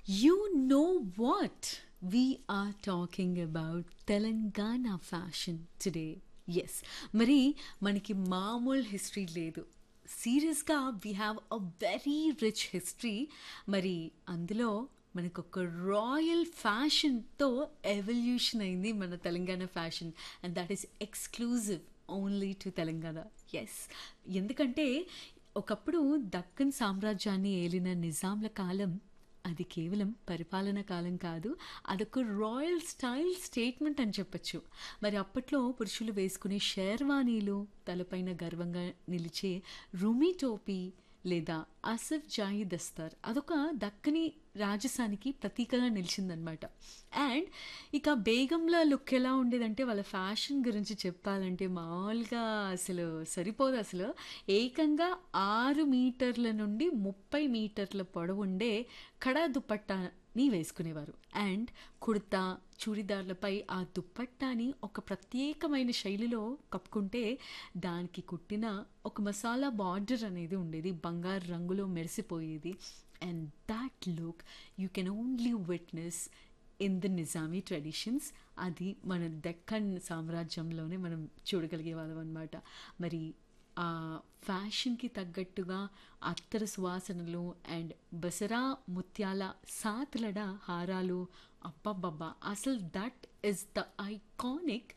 You know what? We are talking about Telangana fashion today yes మరి మనకి మామూలు history లేదు సీరియస్గా we have a very rich history మరి అందులో మనకు ఒక రాయల్ ఫ్యాషన్తో ఎవల్యూషన్ అయింది మన Telangana fashion and that is exclusive only to Telangana yes ఎందుకంటే ఒకప్పుడు దక్కన్ సామ్రాజ్యాన్ని ఏలిన నిజాంల కాలం అది కేవలం పరిపాలన కాలం కాదు అదొక రాయల్ స్టైల్ స్టేట్మెంట్ అని చెప్పొచ్చు మరి అప్పట్లో పురుషులు వేసుకునే షేర్వానీలు తలపైన గర్వంగా నిలిచే రుమి టోపీ లేదా అసఫ్ జాయి దస్తార్ అదొక దక్కని రాజసానికి ప్రతీకగా నిలిచిందనమాట అండ్ ఇక బేగంల లుక్ ఎలా ఉండేదంటే వాళ్ళ ఫ్యాషన్ గురించి చెప్పాలంటే మామూలుగా అసలు సరిపోదు అసలు ఏకంగా ఆరు మీటర్ల నుండి ముప్పై మీటర్ల పొడవు ఉండే కడా దుపట్టాని వేసుకునేవారు అండ్ కుర్తా చూడిదార్లపై ఆ దుప్పట్టాని ఒక ప్రత్యేకమైన శైలిలో కప్పుకుంటే దానికి కుట్టిన ఒక మసాలా బార్డర్ అనేది ఉండేది బంగారు రంగులో మెరిసిపోయేది and that look you can only witness in the Nizami traditions అది మన దక్కన్ సామ్రాజ్యంలోనే మనం చూడగలిగే వాళ్ళం అనమాట మరి ఆ ఫ్యాషన్కి తగ్గట్టుగా అత్తర సువాసనలు అండ్ బసరా ముత్యాల సాతులడ హారాలు అబ్బబ్బబ్బా అసలు that is the iconic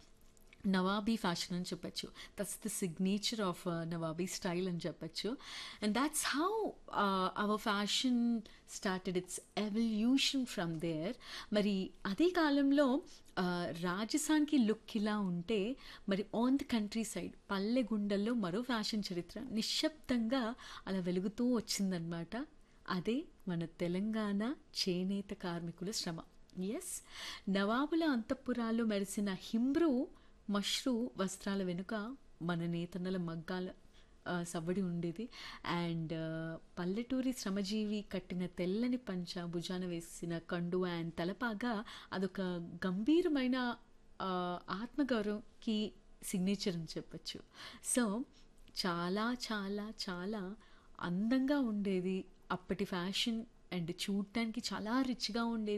Nawabi fashion అని చెప్పచ్చు that's the signature of Nawabi style అని చెప్పచ్చు and that's how our fashion started its evolution from there మరి అదే కాలంలో రాజస్థాన్కి లుక్ ఇలా ఉంటే మరి ఆన్ ది కంట్రీ సైడ్ పల్లె గుండెల్లో మరో ఫ్యాషన్ చరిత్ర నిశ్శబ్దంగా అలా వెలుగుతూ వచ్చిందనమాట అదే మన తెలంగాణ చేనేత కార్మికుల శ్రమ ఎస్ నవాబుల అంతఃపురాల్లో మెరిసిన హిమ్రూ మష్రూ వస్త్రాల వెనుక మన నేతన్నల మగ్గాల సవ్వడి ఉండేది అండ్ పల్లెటూరి శ్రమజీవి కట్టిన తెల్లని పంచ భుజాన వేసిన కండు అండ్ తలపాగా అదొక గంభీరమైన ఆత్మగౌరవంకి సిగ్నేచర్ అని చెప్పచ్చు సో చాలా చాలా చాలా అందంగా ఉండేది అప్పటి ఫ్యాషన్ అండ్ చూడటానికి చాలా రిచ్గా ఉండేది